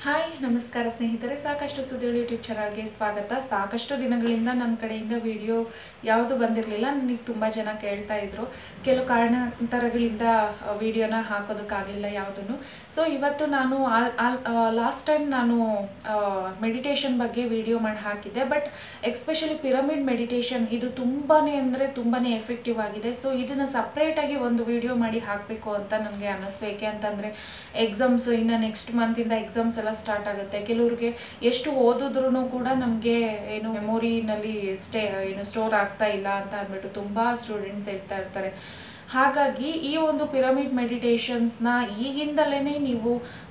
hi ನಮಸ್ಕಾರ ಸ್ನೇಹಿತರೆ ಸಾಕಷ್ಟು ಸುದ್ದಿಗಳು ಯೂಟ್ಯೂಬ್ ಚಾನಲ್ಗೆ ಸ್ವಾಗತ ಸಾಕಷ್ಟು ದಿನಗಳಿಂದ ನನ್ನ ಕಡೆಯಿಂದ ವಿಡಿಯೋ ಯಾವುದು ಬಂದಿರಲಿಲ್ಲ ನನಗೆ ತುಂಬ ಜನ ಕೇಳ್ತಾ ಇದ್ರು ಕೆಲವು ಕಾರಣಾಂತರಗಳಿಂದ ವಿಡಿಯೋನ ಹಾಕೋದಕ್ಕಾಗಲಿಲ್ಲ ಯಾವುದನ್ನು ಸೊ ಇವತ್ತು ನಾನು ಆಲ್ ಆಲ್ ಲಾಸ್ಟ್ ಟೈಮ್ ನಾನು ಮೆಡಿಟೇಷನ್ ಬಗ್ಗೆ ವಿಡಿಯೋ ಮಾಡಿ ಹಾಕಿದ್ದೆ ಬಟ್ ಎಕ್ಸ್ಪೆಷಲಿ ಪಿರಮಿಡ್ ಮೆಡಿಟೇಷನ್ ಇದು ತುಂಬಾ ಅಂದರೆ ತುಂಬಾ ಎಫೆಕ್ಟಿವ್ ಆಗಿದೆ ಸೊ ಇದನ್ನು ಸಪ್ರೇಟಾಗಿ ಒಂದು ವಿಡಿಯೋ ಮಾಡಿ ಹಾಕಬೇಕು ಅಂತ ನನಗೆ ಅನ್ನಿಸ್ತು ಏಕೆ ಅಂತಂದರೆ ಎಕ್ಸಾಮ್ಸ್ ಇನ್ನು ನೆಕ್ಸ್ಟ್ ಮಂತಿಂದ ಎಕ್ಸಾಮ್ಸ್ ಎಲ್ಲ ಸ್ಟಾರ್ಟ್ ಆಗುತ್ತೆ ಕೆಲವ್ರಿಗೆ ಎಷ್ಟು ಓದಿದ್ರೂ ಕೂಡ ನಮಗೆ ಏನು ಮೆಮೊರಿನಲ್ಲಿ ಸ್ಟೇ ಏನು ಸ್ಟೋರ್ ಆಗ್ತಾ ಇಲ್ಲ ಅಂತ ಅಂದ್ಬಿಟ್ಟು ತುಂಬ ಸ್ಟೂಡೆಂಟ್ಸ್ ಹೇಳ್ತಾ ಇರ್ತಾರೆ ಹಾಗಾಗಿ ಈ ಒಂದು ಪಿರಮಿಡ್ ಮೆಡಿಟೇಷನ್ಸ್ನ ಈಗಿಂದಲೇ ನೀವು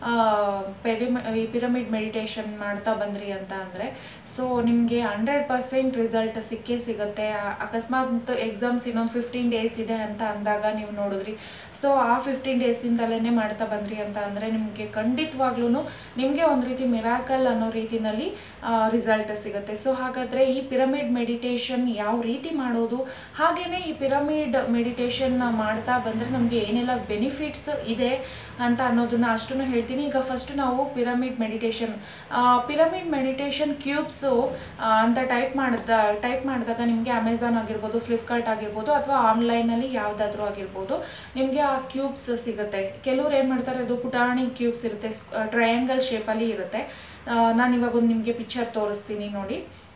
ಪೆರಿಮ ಈ ಪಿರಮಿಡ್ ಮೆಡಿಟೇಷನ್ ಮಾಡ್ತಾ ಬಂದ್ರಿ ಅಂತ ಅಂದರೆ ಸೊ ನಿಮಗೆ ಹಂಡ್ರೆಡ್ ಪರ್ಸೆಂಟ್ ರಿಸಲ್ಟ್ ಸಿಕ್ಕೇ ಸಿಗುತ್ತೆ ಆ- ಅಕಸ್ಮಾತ್ ಎಕ್ಸಾಮ್ಸ್ ಇನ್ನೊಂದು ಫಿಫ್ಟೀನ್ ಡೇಸ್ ಇದೆ ಅಂತ ಅಂದಾಗ ನೀವು ನೋಡಿದ್ರಿ ಸೊ ಆ ಫಿಫ್ಟೀನ್ ಡೇಸಿಂದಲೇ ಮಾಡ್ತಾ ಬಂದ್ರಿ ಅಂತ ಅಂದರೆ ನಿಮಗೆ ಖಂಡಿತವಾಗ್ಲೂ ನಿಮಗೆ ಒಂದು ರೀತಿ ಮಿರಾಕಲ್ ಅನ್ನೋ ರೀತಿನಲ್ಲಿ ರಿಸಲ್ಟ್ ಸಿಗುತ್ತೆ ಸೊ ಹಾಗಾದರೆ ಈ ಪಿರಮಿಡ್ ಮೆಡಿಟೇಷನ್ ಯಾವ ರೀತಿ ಮಾಡೋದು ಹಾಗೆಯೇ ಈ ಪಿರಮಿಡ್ ಮೆಡಿಟೇಷನ್ ಮಾಡ್ತಾ ಬಂದರೆ ನಮಗೆ ಏನೆಲ್ಲ ಬೆನಿಫಿಟ್ಸ್ ಇದೆ ಅಂತ ಅನ್ನೋದನ್ನ ಅಷ್ಟನ್ನು ಹೇಳ್ತೀನಿ ಈಗ ಫಸ್ಟ್ ನಾವು pyramid meditation pyramid meditation cubes ಅಂತ ಟೈಪ್ ಮಾಡಿದ ಟೈಪ್ ಮಾಡಿದಾಗ ನಿಮಗೆ ಅಮೆಝಾನ್ ಆಗಿರ್ಬೋದು ಫ್ಲಿಪ್ಕಾರ್ಟ್ ಆಗಿರ್ಬೋದು ಅಥವಾ ಆನ್ಲೈನಲ್ಲಿ ಯಾವುದಾದ್ರೂ ಆಗಿರ್ಬೋದು ನಿಮಗೆ ಆ ಕ್ಯೂಬ್ಸ್ ಸಿಗುತ್ತೆ ಕೆಲವ್ರು ಏನು ಮಾಡ್ತಾರೆ ಅದು ಪುಟಾಣಿ ಕ್ಯೂಬ್ಸ್ ಇರುತ್ತೆ ಟ್ರಯಾಂಗಲ್ ಶೇಪಲ್ಲಿ ಇರುತ್ತೆ ನಾನು ಇವಾಗ ಒಂದು ನಿಮಗೆ ಪಿಕ್ಚರ್ ತೋರಿಸ್ತೀನಿ ನೋಡಿ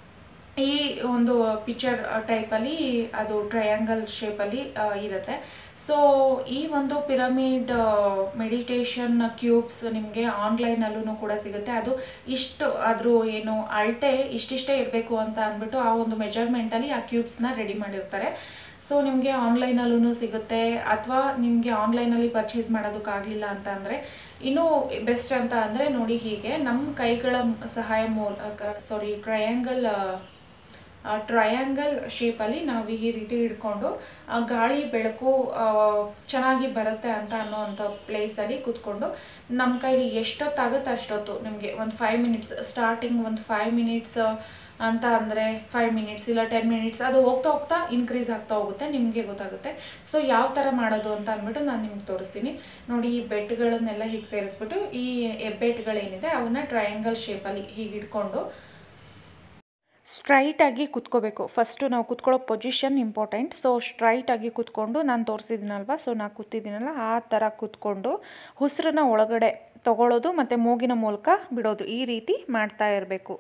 ಈ ಒಂದು ಪಿಕ್ಚರ್ ಟೈಪಲ್ಲಿ ಅದು ಟ್ರಯಾಂಗಲ್ ಶೇಪಲ್ಲಿ ಇರುತ್ತೆ ಸೊ ಈ ಒಂದು ಪಿರಮಿಡ್ ಮೆಡಿಟೇಷನ್ ಕ್ಯೂಬ್ಸ್ ನಿಮಗೆ ಆನ್ಲೈನಲ್ಲೂ ಕೂಡ ಸಿಗುತ್ತೆ ಅದು ಇಷ್ಟು ಅದ್ರ ಏನು ಅಳತೆ ಇಷ್ಟಿಷ್ಟೇ ಇರಬೇಕು ಅಂತ ಅಂದ್ಬಿಟ್ಟು ಆ ಒಂದು ಮೆಜರ್ಮೆಂಟಲ್ಲಿ ಆ ಕ್ಯೂಬ್ಸ್ನ ರೆಡಿ ಮಾಡಿರ್ತಾರೆ ಸೊ ನಿಮಗೆ ಆನ್ಲೈನಲ್ಲೂ ಸಿಗುತ್ತೆ ಅಥವಾ ನಿಮಗೆ ಆನ್ಲೈನಲ್ಲಿ ಪರ್ಚೇಸ್ ಮಾಡೋದಕ್ಕಾಗಲಿಲ್ಲ ಅಂತ ಅಂದರೆ ಇನ್ನೂ ಬೆಸ್ಟ್ ಅಂತ ಅಂದರೆ ನೋಡಿ ಹೀಗೆ ನಮ್ಮ ಕೈಗಳ ಸಹಾಯ ಮೂಲಕ ಸಾರಿ ಟ್ರಯಾಂಗಲ್ ಟ್ರಯಾಂಗಲ್ ಶೇಪಲ್ಲಿ ನಾವು ಈ ರೀತಿ ಹಿಡ್ಕೊಂಡು ಆ ಗಾಳಿ ಬೆಳಕು ಆ, ಚೆನ್ನಾಗಿ ಬರುತ್ತೆ ಅಂತ ಅನ್ನೋವಂಥ ಪ್ಲೇಸಲ್ಲಿ ಕೂತ್ಕೊಂಡು ನಮ್ಮ ಕೈಲಿ ಎಷ್ಟೊತ್ತಾಗುತ್ತೆ ಅಷ್ಟೊತ್ತು ನಿಮಗೆ ಒಂದು ಫೈವ್ ಮಿನಿಟ್ಸ್ ಸ್ಟಾರ್ಟಿಂಗ್ ಒಂದು ಫೈವ್ ಮಿನಿಟ್ಸ್ ಅಂತ ಅಂದರೆ ಫೈವ್ ಮಿನಿಟ್ಸ್ ಇಲ್ಲ ಟೆನ್ ಮಿನಿಟ್ಸ್ ಅದು ಹೋಗ್ತಾ ಹೋಗ್ತಾ ಇನ್ಕ್ರೀಸ್ ಆಗ್ತಾ ಹೋಗುತ್ತೆ ನಿಮಗೆ ಗೊತ್ತಾಗುತ್ತೆ ಸೊ ಯಾವ ಥರ ಮಾಡೋದು ಅಂತ ಅಂದ್ಬಿಟ್ಟು ನಾನು ನಿಮ್ಗೆ ತೋರಿಸ್ತೀನಿ ನೋಡಿ ಈ ಬೆಡ್ಗಳನ್ನೆಲ್ಲ ಹೀಗೆ ಸೇರಿಸ್ಬಿಟ್ಟು ಈ ಹೆಬ್ಬೆಟ್ಗಳೇನಿದೆ ಅವನ್ನ ಟ್ರಯಾಂಗಲ್ ಶೇಪಲ್ಲಿ ಹೀಗೆ ಇಟ್ಕೊಂಡು ಸ್ಟ್ರೈಟಾಗಿ ಕುತ್ಕೋಬೇಕು ಫಸ್ಟು ನಾವು ಕುತ್ಕೊಳ್ಳೋ ಪೊಸಿಷನ್ ಇಂಪಾರ್ಟೆಂಟ್ ಸೊ ಸ್ಟ್ರೈಟಾಗಿ ಕುತ್ಕೊಂಡು ನಾನು ತೋರಿಸಿದ್ದೀನಲ್ವ ಸೊ ನಾನು ಕೂತಿದ್ದೀನಲ್ಲ ಆ ಥರ ಕುತ್ಕೊಂಡು ಉಸಿರನ್ನ ಒಳಗಡೆ ತಗೊಳ್ಳೋದು ಮತ್ತು ಮೂಗಿನ ಮೂಲಕ ಬಿಡೋದು ಈ ರೀತಿ ಮಾಡ್ತಾ ಇರಬೇಕು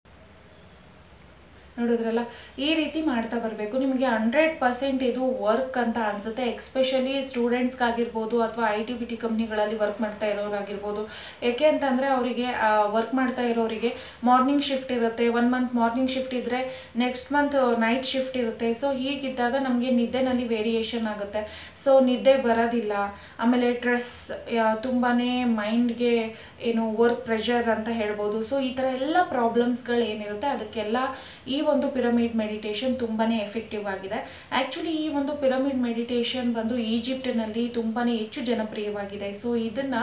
ನೋಡಿದ್ರಲ್ಲ ಈ ರೀತಿ ಮಾಡ್ತಾ ಬರಬೇಕು ನಿಮಗೆ ಹಂಡ್ರೆಡ್ ಪರ್ಸೆಂಟ್ ಇದು ವರ್ಕ್ ಅಂತ ಅನಿಸುತ್ತೆ ಎಕ್ಸ್ಪೆಷಲಿ ಸ್ಟೂಡೆಂಟ್ಸ್ಗಾಗಿರ್ಬೋದು ಅಥವಾ ಐ ಟಿ ಬಿ ಟಿ ಕಂಪ್ನಿಗಳಲ್ಲಿ ವರ್ಕ್ ಮಾಡ್ತಾ ಇರೋರಾಗಿರ್ಬೋದು ಏಕೆ ಅಂತಂದರೆ ಅವರಿಗೆ ವರ್ಕ್ ಮಾಡ್ತಾ ಇರೋರಿಗೆ ಮಾರ್ನಿಂಗ್ ಶಿಫ್ಟ್ ಇರುತ್ತೆ ಒನ್ ಮಂತ್ ಮಾರ್ನಿಂಗ್ ಶಿಫ್ಟ್ ಇದ್ದರೆ ನೆಕ್ಸ್ಟ್ ಮಂತ್ ನೈಟ್ ಶಿಫ್ಟ್ ಇರುತ್ತೆ ಸೊ ಹೀಗಿದ್ದಾಗ ನಮಗೆ ನಿದ್ದೆನಲ್ಲಿ ವೇರಿಯೇಷನ್ ಆಗುತ್ತೆ ಸೊ ನಿದ್ದೆ ಬರೋದಿಲ್ಲ ಆಮೇಲೆ ಸ್ಟ್ರೆಸ್ ತುಂಬಾ ಮೈಂಡ್ಗೆ ಏನು ವರ್ಕ್ ಪ್ರೆಷರ್ ಅಂತ ಹೇಳ್ಬೋದು ಸೊ ಈ ಥರ ಎಲ್ಲ ಪ್ರಾಬ್ಲಮ್ಸ್ಗಳು ಏನಿರುತ್ತೆ ಅದಕ್ಕೆಲ್ಲ ಈ ಒಂದು ಪಿರಮಿಡ್ ಮೆಡಿಟೇಷನ್ ತುಂಬಾ ಎಫೆಕ್ಟಿವ್ ಆಗಿದೆ ಆ್ಯಕ್ಚುಲಿ ಈ ಒಂದು ಪಿರಮಿಡ್ ಮೆಡಿಟೇಷನ್ ಬಂದು ಈಜಿಪ್ಟಿನಲ್ಲಿ ತುಂಬಾ ಹೆಚ್ಚು ಜನಪ್ರಿಯವಾಗಿದೆ ಸೊ ಇದನ್ನು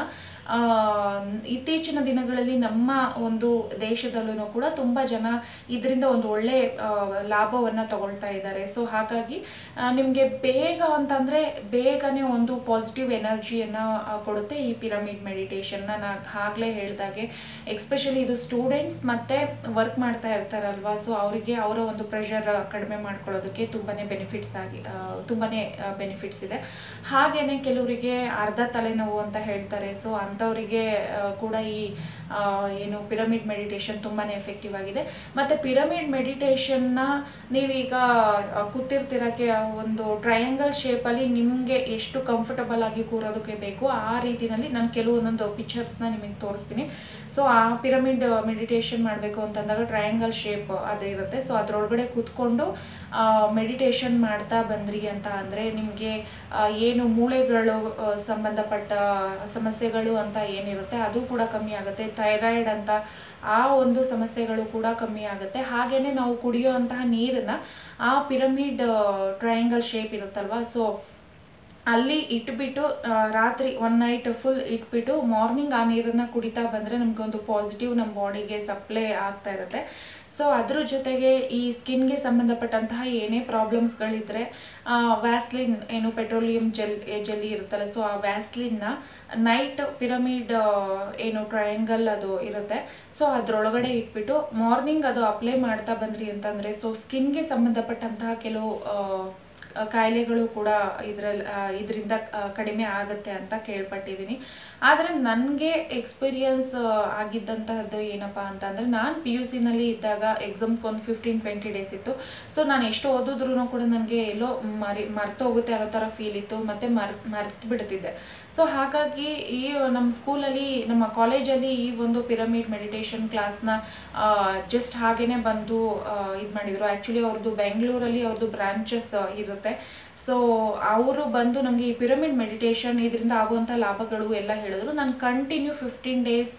ಇತ್ತೀಚಿನ ದಿನಗಳಲ್ಲಿ ನಮ್ಮ ಒಂದು ದೇಶದಲ್ಲೂ ಕೂಡ ತುಂಬ ಜನ ಇದರಿಂದ ಒಂದು ಒಳ್ಳೆ ಲಾಭವನ್ನು ತಗೊಳ್ತಾ ಇದ್ದಾರೆ ಸೊ ಹಾಗಾಗಿ ನಿಮಗೆ ಬೇಗ ಅಂತಂದರೆ ಬೇಗನೆ ಒಂದು ಪಾಸಿಟಿವ್ ಎನರ್ಜಿಯನ್ನು ಕೊಡುತ್ತೆ ಈ ಪಿರಮಿಡ್ ಮೆಡಿಟೇಷನ್ನ ನಾ ಆಗಲೇ ಹೇಳ್ದಾಗೆ ಎಕ್ಸ್ಪೆಷಲಿ ಇದು ಸ್ಟೂಡೆಂಟ್ಸ್ ಮತ್ತು ವರ್ಕ್ ಮಾಡ್ತಾ ಇರ್ತಾರಲ್ವ ಸೊ ಅವರಿಗೆ ಅವರ ಒಂದು ಪ್ರೆಷರ್ ಕಡಿಮೆ ಮಾಡ್ಕೊಳ್ಳೋದಕ್ಕೆ ತುಂಬಾ ಬೆನಿಫಿಟ್ಸ್ ಆಗಿ ತುಂಬಾ ಬೆನಿಫಿಟ್ಸ್ ಇದೆ ಹಾಗೆಯೇ ಕೆಲವರಿಗೆ ಅರ್ಧ ತಲೆನೋವು ಅಂತ ಹೇಳ್ತಾರೆ ಸೊ ಅಂಥವರಿಗೆ ಕೂಡ ಈ ಆ, ಏನು ಪಿರಮಿಡ್ ಮೆಡಿಟೇಷನ್ ತುಂಬಾ ಎಫೆಕ್ಟಿವ್ ಆಗಿದೆ ಮತ್ತು ಪಿರಮಿಡ್ ಮೆಡಿಟೇಷನ್ನ ನೀವೀಗ ಆ, ಕೂತಿರ್ತಿರಕ್ಕೆ ಒಂದು ಟ್ರಯಾಂಗಲ್ ಶೇಪಲ್ಲಿ ನಿಮಗೆ ಎಷ್ಟು ಕಂಫರ್ಟಬಲ್ ಆಗಿ ಕೂರೋದಕ್ಕೆ ಬೇಕು ಆ ರೀತಿನಲ್ಲಿ ನಾನು ಕೆಲವೊಂದೊಂದು ಪಿಕ್ಚರ್ಸ್ನ ನಿಮಗೆ ತೋರಿಸ್ತೀನಿ ಸೊ ಆ ಪಿರಮಿಡ್ ಮೆಡಿಟೇಷನ್ ಮಾಡಬೇಕು ಅಂತಂದಾಗ ಟ್ರಯಾಂಗಲ್ ಶೇಪ್ ಅದು ಇರುತ್ತೆ ಸೊ ಅದರೊಳಗಡೆ ಕೂತ್ಕೊಂಡು ಮೆಡಿಟೇಷನ್ ಮಾಡ್ತಾ ಬಂದ್ರಿ ಅಂತ ಅಂದರೆ ನಿಮಗೆ ಏನು ಮೂಳೆಗಳು ಆ, ಸಂಬಂಧಪಟ್ಟ ಸಮಸ್ಯೆಗಳು ಅಂತ ಏನಿರುತ್ತೆ ಅದು ಕೂಡ ಕಮ್ಮಿ ಆಗುತ್ತೆ ಥೈರಾಯ್ಡ್ ಅಂತ ಆ ಒಂದು ಸಮಸ್ಯೆಗಳು ಕೂಡ ಕಮ್ಮಿ ಆಗುತ್ತೆ ಹಾಗೆಯೇ ನಾವು ಕುಡಿಯುವಂತಹ ನೀರನ್ನು ಆ ಪಿರಮಿಡ್ ಟ್ರಯಾಂಗಲ್ ಶೇಪ್ ಇರುತ್ತಲ್ವ ಸೊ ಅಲ್ಲಿ ಇಟ್ಬಿಟ್ಟು ಆ, ರಾತ್ರಿ ಒನ್ ನೈಟ್ ಫುಲ್ ಇಟ್ಬಿಟ್ಟು ಮಾರ್ನಿಂಗ್ ಆ ನೀರನ್ನು ಕುಡಿತಾ ಬಂದರೆ ನಮಗೊಂದು ಪಾಸಿಟಿವ್ ನಮ್ಮ ಬಾಡಿಗೆ ಸಪ್ಲೈ ಆಗ್ತಾ ಇರುತ್ತೆ ಸೊ ಅದ್ರ ಜೊತೆಗೆ ಈ ಸ್ಕಿನ್ಗೆ ಸಂಬಂಧಪಟ್ಟಂತಹ ಏನೇ ಪ್ರಾಬ್ಲಮ್ಸ್ಗಳಿದ್ರೆ ವ್ಯಾಸ್ಲಿನ್ ಏನು ಪೆಟ್ರೋಲಿಯಂ ಜೆಲ್ ಜೆಲ್ಲಿ ಇರುತ್ತಲ್ಲ ಸೊ ಆ ವ್ಯಾಸ್ಲಿನ್ನ ನೈಟ್ ಪಿರಮಿಡ್ ಏನು ಟ್ರಯಾಂಗಲ್ ಅದು ಇರುತ್ತೆ ಸೊ ಅದರೊಳಗಡೆ ಇಟ್ಬಿಟ್ಟು ಮಾರ್ನಿಂಗ್ ಅದು ಅಪ್ಲೈ ಮಾಡ್ತಾ ಬಂದ್ರಿ ಅಂತಂದರೆ ಸೊ ಸ್ಕಿನ್ಗೆ ಸಂಬಂಧಪಟ್ಟಂತಹ ಕೆಲವು ಆ, ಆ, ಕಾಯಿಲೆಗಳು ಕೂಡ ಇದರಲ್ಲಿ ಇದರಿಂದ ಕಡಿಮೆ ಆಗುತ್ತೆ ಅಂತ ಕೇಳ್ಪಟ್ಟಿದ್ದೀನಿ ಆದರೆ ನನಗೆ ಎಕ್ಸ್ಪೀರಿಯನ್ಸ್ ಆಗಿದ್ದಂತಹದ್ದು ಏನಪ್ಪ ಅಂತಂದರೆ ನಾನು ಪಿ ಯು ಸಿನಲ್ಲಿ ಇದ್ದಾಗ ಎಕ್ಸಾಮ್ಸ್ಗೆ ಒಂದು ಫಿಫ್ಟೀನ್ ಟ್ವೆಂಟಿ ಡೇಸ್ ಇತ್ತು ಸೊ ನಾನು ಎಷ್ಟು ಓದಿದ್ರೂ ಕೂಡ ನನಗೆ ಎಲ್ಲೋ ಮರಿ ಮರ್ತೋಗುತ್ತೆ ಅನ್ನೋ ಥರ ಫೀಲ್ ಇತ್ತು ಮತ್ತು ಮರ್ ಮರ್ತು ಬಿಡ್ತಿದ್ದೆ ಸೊ ಹಾಗಾಗಿ ಈ ನಮ್ಮ ಸ್ಕೂಲಲ್ಲಿ ನಮ್ಮ ಕಾಲೇಜಲ್ಲಿ ಈ ಒಂದು ಪಿರಮಿಡ್ ಮೆಡಿಟೇಷನ್ ಕ್ಲಾಸ್ನ ಜಸ್ಟ್ ಹಾಗೇ ಬಂದು ಇದು ಮಾಡಿದರು ಆ್ಯಕ್ಚುಲಿ ಅವ್ರದ್ದು ಬೆಂಗಳೂರಲ್ಲಿ ಅವ್ರದ್ದು ಬ್ರಾಂಚಸ್ ಇರುತ್ತೆ ಸೊ ಅವರು ಬಂದು ನಮಗೆ ಈ ಪಿರಮಿಡ್ ಮೆಡಿಟೇಷನ್ ಇದರಿಂದ ಆಗುವಂಥ ಲಾಭಗಳು ಎಲ್ಲ ಹೇಳಿದ್ರು ನಾನು ಕಂಟಿನ್ಯೂ ಫಿಫ್ಟೀನ್ ಡೇಸ್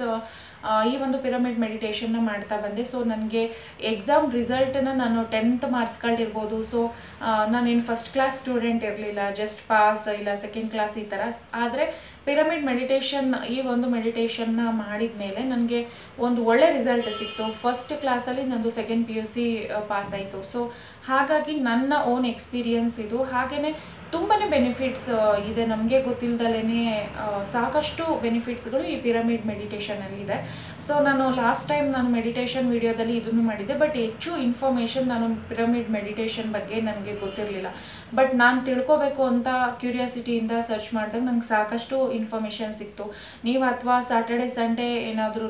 ಈ ಒಂದು ಪಿರಮಿಡ್ ಮೆಡಿಟೇಷನ್ನ ಮಾಡ್ತಾ ಬಂದೆ ಸೊ ನನಗೆ ಎಕ್ಸಾಮ್ ರಿಸಲ್ಟನ್ನ ನಾನು ಟೆಂತ್ ಮಾರ್ಕ್ಸ್ಗಳಿರ್ಬೋದು ಸೊ ನಾನೇನು ಫಸ್ಟ್ ಕ್ಲಾಸ್ ಸ್ಟೂಡೆಂಟ್ ಇರಲಿಲ್ಲ ಜಸ್ಟ್ ಪಾಸ್ ಇಲ್ಲ ಸೆಕೆಂಡ್ ಕ್ಲಾಸ್ ಈ ಥರ ಆದರೆ ಪಿರಮಿಡ್ ಮೆಡಿಟೇಷನ್ ಈ ಒಂದು ಮೆಡಿಟೇಷನ್ನ ಮಾಡಿದ ಮೇಲೆ ನನಗೆ ಒಂದು ಒಳ್ಳೆ ರಿಸಲ್ಟ್ ಸಿಕ್ತು ಫಸ್ಟ್ ಕ್ಲಾಸಲ್ಲಿ ನಂದು second P U C pass ಆಯಿತು ಸೊ ಹಾಗಾಗಿ ನನ್ನ ಓನ್ ಎಕ್ಸ್ಪೀರಿಯನ್ಸ್ ಇದು ಹಾಗೆಯೇ ತುಂಬಾ ಬೆನಿಫಿಟ್ಸ್ ಇದೆ ನಮಗೆ ಗೊತ್ತಿಲ್ಲದಲೇ ಸಾಕಷ್ಟು ಬೆನಿಫಿಟ್ಸ್ಗಳು ಈ ಪಿರಮಿಡ್ ಮೆಡಿಟೇಷನಲ್ಲಿ ಇದೆ ಸೊ ನಾನು ಲಾಸ್ಟ್ ಟೈಮ್ ನಾನು ಮೆಡಿಟೇಷನ್ ವಿಡಿಯೋದಲ್ಲಿ ಇದನ್ನು ಮಾಡಿದ್ದೆ ಬಟ್ ಹೆಚ್ಚು ಇನ್ಫಾರ್ಮೇಷನ್ ನಾನು ಪಿರಮಿಡ್ ಮೆಡಿಟೇಷನ್ ಬಗ್ಗೆ ನನಗೆ ಗೊತ್ತಿರಲಿಲ್ಲ ಬಟ್ ನಾನು ತಿಳ್ಕೊಬೇಕು ಅಂತ ಕ್ಯೂರಿಯಾಸಿಟಿಯಿಂದ ಸರ್ಚ್ ಮಾಡಿದಾಗ ನಂಗೆ ಸಾಕಷ್ಟು ಇನ್ಫಾರ್ಮೇಷನ್ ಸಿಕ್ತು ನೀವು ಅಥವಾ ಸ್ಯಾಟರ್ಡೆ ಸಂಡೇ ಏನಾದ್ರೂ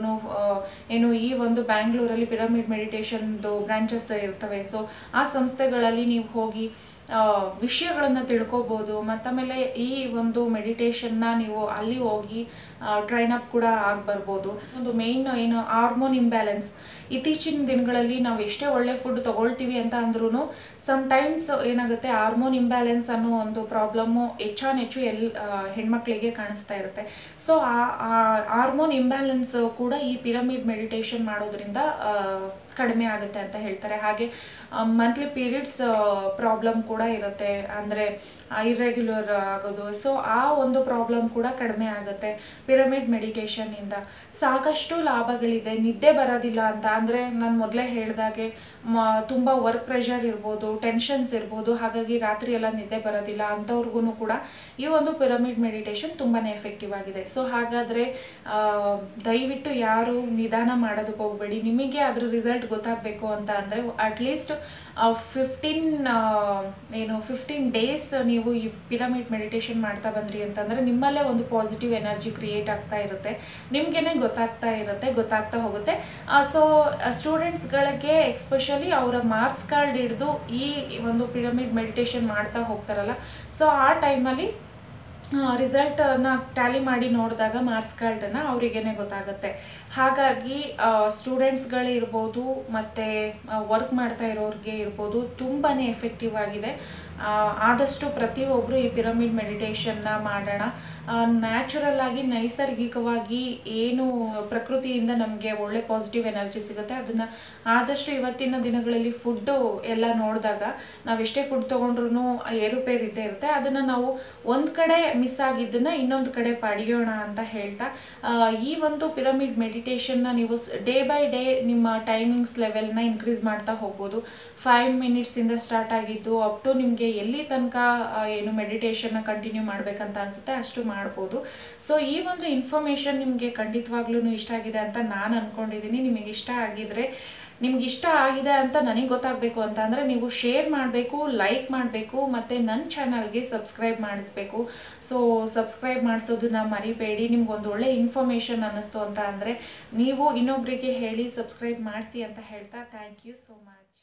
ಏನು ಈ ಒಂದು ಬ್ಯಾಂಗ್ಳೂರಲ್ಲಿ ಪಿರಮಿಡ್ ಮೆಡಿಟೇಷನ್ದು ಬ್ರಾಂಚಸ್ ಇರ್ತವೆ ಸೊ ಆ ಸಂಸ್ಥೆಗಳಲ್ಲಿ ನೀವು ಹೋಗಿ ವಿಷಯಗಳನ್ನು ತಿಳ್ಕೊಬೋದು ಮತ್ತು ಆಮೇಲೆ ಈ ಒಂದು ಮೆಡಿಟೇಷನ್ನ ನೀವು ಅಲ್ಲಿ ಹೋಗಿ ಟ್ರೈನ್ ಅಪ್ ಕೂಡ ಆಗಿ ಬರ್ಬೋದು ಒಂದು ಮೇಯ್ನ್ ಏನು ಹಾರ್ಮೋನ್ ಇಂಬ್ಯಾಲೆನ್ಸ್ ಇತ್ತೀಚಿನ ದಿನಗಳಲ್ಲಿ ನಾವು ಎಷ್ಟೇ ಒಳ್ಳೆ ಫುಡ್ ತೊಗೊಳ್ತೀವಿ ಅಂತ ಅಂದ್ರೂ ಸಮ್ಟೈಮ್ಸ್ ಏನಾಗುತ್ತೆ ಹಾರ್ಮೋನ್ ಇಂಬ್ಯಾಲೆನ್ಸ್ ಅನ್ನೋ ಒಂದು ಪ್ರಾಬ್ಲಮ್ಮು ಹೆಚ್ಚಾನೆಚ್ಚು ಎಲ್ ಹೆಣ್ಮಕ್ಳಿಗೆ ಕಾಣಿಸ್ತಾ ಇರುತ್ತೆ ಸೊ ಆ ಹಾರ್ಮೋನ್ ಇಂಬ್ಯಾಲೆನ್ಸ್ ಕೂಡ ಈ ಪಿರಮಿಡ್ ಮೆಡಿಟೇಷನ್ ಮಾಡೋದ್ರಿಂದ ಆ, ಕಡಿಮೆ ಆಗುತ್ತೆ ಅಂತ ಹೇಳ್ತಾರೆ ಹಾಗೆ ಮಂತ್ಲಿ ಪೀರಿಯಡ್ಸ್ ಪ್ರಾಬ್ಲಮ್ ಕೂಡ ಇರುತ್ತೆ ಅಂದರೆ ಇರ್ರೆಗ್ಯುಲರ್ ಆಗೋದು ಸೊ ಆ ಒಂದು ಪ್ರಾಬ್ಲಮ್ ಕೂಡ ಕಡಿಮೆ ಆಗುತ್ತೆ ಪಿರಮಿಡ್ ಮೆಡಿಟೇಷನ್ನಿಂದ ಸಾಕಷ್ಟು ಲಾಭಗಳಿದೆ ನಿದ್ದೆ ಬರೋದಿಲ್ಲ ಅಂತ ಅಂದರೆ ನಾನು ಮೊದಲೇ ಹೇಳಿದಾಗೆ ಮ ತುಂಬ ವರ್ಕ್ ಪ್ರೆಷರ್ ಇರ್ಬೋದು ಟೆನ್ಷನ್ಸ್ ಇರ್ಬೋದು ಹಾಗಾಗಿ ರಾತ್ರಿ ಎಲ್ಲ ನಿದ್ದೆ ಬರೋದಿಲ್ಲ ಅಂಥವ್ರಿಗೂ ಕೂಡ ಈ ಒಂದು ಪಿರಮಿಡ್ ಮೆಡಿಟೇಷನ್ ತುಂಬಾ ಎಫೆಕ್ಟಿವ್ ಆಗಿದೆ ಸೊ ಹಾಗಾದರೆ ದಯವಿಟ್ಟು ಯಾರು ನಿಧಾನ ಮಾಡೋದಕ್ಕೆ ಹೋಗಬೇಡಿ ನಿಮಗೆ ಅದ್ರ ರಿಸಲ್ಟ್ ಗೊತ್ತಾಗಬೇಕು ಅಂತ ಅಂದರೆ ಅಟ್ಲೀಸ್ಟ್ ಫಿಫ್ಟೀನ್ ಏನು ಫಿಫ್ಟೀನ್ ಡೇಸ್ ನೀವು ಈ ಪಿರಮಿಡ್ ಮೆಡಿಟೇಷನ್ ಮಾಡ್ತಾ ಬಂದ್ರಿ ಅಂತಂದರೆ ನಿಮ್ಮಲ್ಲೇ ಒಂದು ಪಾಸಿಟಿವ್ ಎನರ್ಜಿ ಕ್ರಿಯೇಟ್ ಆಗ್ತಾ ಇರುತ್ತೆ ನಿಮಗೇನೆ ಗೊತ್ತಾಗ್ತಾ ಇರುತ್ತೆ ಗೊತ್ತಾಗ್ತಾ ಹೋಗುತ್ತೆ ಸೊ ಸ್ಟೂಡೆಂಟ್ಸ್ಗಳಿಗೆ ಎಕ್ಸ್ಪೆಷಲಿ ಅವರ ಮಾರ್ಕ್ಸ್ ಕಾರ್ಡ್ ಹಿಡಿದು ಈ ಒಂದು ಪಿರಮಿಡ್ ಮೆಡಿಟೇಷನ್ ಮಾಡ್ತಾ ಹೋಗ್ತಾರಲ್ಲ ಸೊ ಆ ಟೈಮಲ್ಲಿ ರಿಸಲ್ಟನ್ನು ಟ್ಯಾಲಿ ಮಾಡಿ ನೋಡಿದಾಗ ಮಾರ್ಕ್ಸ್ ಕಾರ್ಡನ್ನು ಅವರಿಗೇನೆ ಗೊತ್ತಾಗುತ್ತೆ ಹಾಗಾಗಿ ಸ್ಟೂಡೆಂಟ್ಸ್ಗಳಿರ್ಬೋದು ಮತ್ತು ವರ್ಕ್ ಮಾಡ್ತಾ ಇರೋರಿಗೆ ಇರ್ಬೋದು ತುಂಬಾ ಎಫೆಕ್ಟಿವ್ ಆಗಿದೆ ಆ, ಆದಷ್ಟು ಪ್ರತಿಯೊಬ್ಬರು ಈ ಪಿರಮಿಡ್ ಮೆಡಿಟೇಷನ್ನ ಮಾಡೋಣ ನ್ಯಾಚುರಲ್ ಆಗಿ ನೈಸರ್ಗಿಕವಾಗಿ ಏನು ಪ್ರಕೃತಿಯಿಂದ ನಮಗೆ ಒಳ್ಳೆ ಪಾಸಿಟಿವ್ ಎನರ್ಜಿ ಸಿಗುತ್ತೆ ಅದನ್ನು ಆದಷ್ಟು ಇವತ್ತಿನ ದಿನಗಳಲ್ಲಿ ಫುಡ್ಡು ಎಲ್ಲ ನೋಡಿದಾಗ ನಾವು ಎಷ್ಟೇ ಫುಡ್ ತೊಗೊಂಡ್ರು ಏರುಪೇರು ಇದ್ದೇ ಇರುತ್ತೆ ಅದನ್ನು ನಾವು ಒಂದು ಕಡೆ ಮಿಸ್ ಆಗಿದ್ದನ್ನು ಇನ್ನೊಂದು ಕಡೆ ಪಡೆಯೋಣ ಅಂತ ಹೇಳ್ತಾ ಆ, ಈ ಒಂದು ಪಿರಮಿಡ್ ಮೆಡಿಟೇಷನ್ನ ನೀವು ಡೇ ಬೈ ಡೇ ನಿಮ್ಮ ಟೈಮಿಂಗ್ಸ್ ಲೆವೆಲ್ನ ಇನ್ಕ್ರೀಸ್ ಮಾಡ್ತಾ ಹೋಗ್ಬೋದು ಫೈವ್ ಮಿನಿಟ್ಸಿಂದ ಸ್ಟಾರ್ಟ್ ಆಗಿದ್ದು ಅಪ್ ಟು ನಿಮಗೆ ಎಲ್ಲಿ ತನಕ ಆ, ಏನು ಮೆಡಿಟೇಷನ್ನ ಕಂಟಿನ್ಯೂ ಮಾಡಬೇಕಂತ ಅನಿಸುತ್ತೆ ಅಷ್ಟು ಮಾಡ್ಬೋದು ಸೊ ಈ ಒಂದು ಇನ್ಫಾರ್ಮೇಷನ್ ನಿಮಗೆ ಖಂಡಿತವಾಗ್ಲೂ ಇಷ್ಟ ಆಗಿದೆ ಅಂತ ನಾನು ಅಂದ್ಕೊಂಡಿದ್ದೀನಿ ನಿಮಗೆ ಇಷ್ಟ ಆಗಿದ್ರೆ ನಿಮ್ಗೆ ಇಷ್ಟ ಆಗಿದೆ ಅಂತ ನನಗೆ ಗೊತ್ತಾಗಬೇಕು ಅಂತ ಅಂದರೆ ನೀವು ಶೇರ್ ಮಾಡಬೇಕು ಲೈಕ್ ಮಾಡಬೇಕು ಮತ್ತು ನನ್ನ ಚಾನಲ್ಗೆ ಸಬ್ಸ್ಕ್ರೈಬ್ ಮಾಡಿಸ್ಬೇಕು ಸೊ ಸಬ್ಸ್ಕ್ರೈಬ್ ಮಾಡಿಸೋದನ್ನ ಮರಿಬೇಡಿ ನಿಮ್ಗೊಂದು ಒಳ್ಳೆ ಇನ್ಫಾರ್ಮೇಷನ್ ಅನ್ನಿಸ್ತು ಅಂತ ಅಂದರೆ ನೀವು ಇನ್ನೊಬ್ಬರಿಗೆ ಹೇಳಿ ಸಬ್ಸ್ಕ್ರೈಬ್ ಮಾಡಿಸಿ ಅಂತ ಹೇಳ್ತಾ ಥ್ಯಾಂಕ್ ಯು ಸೋ ಮಚ್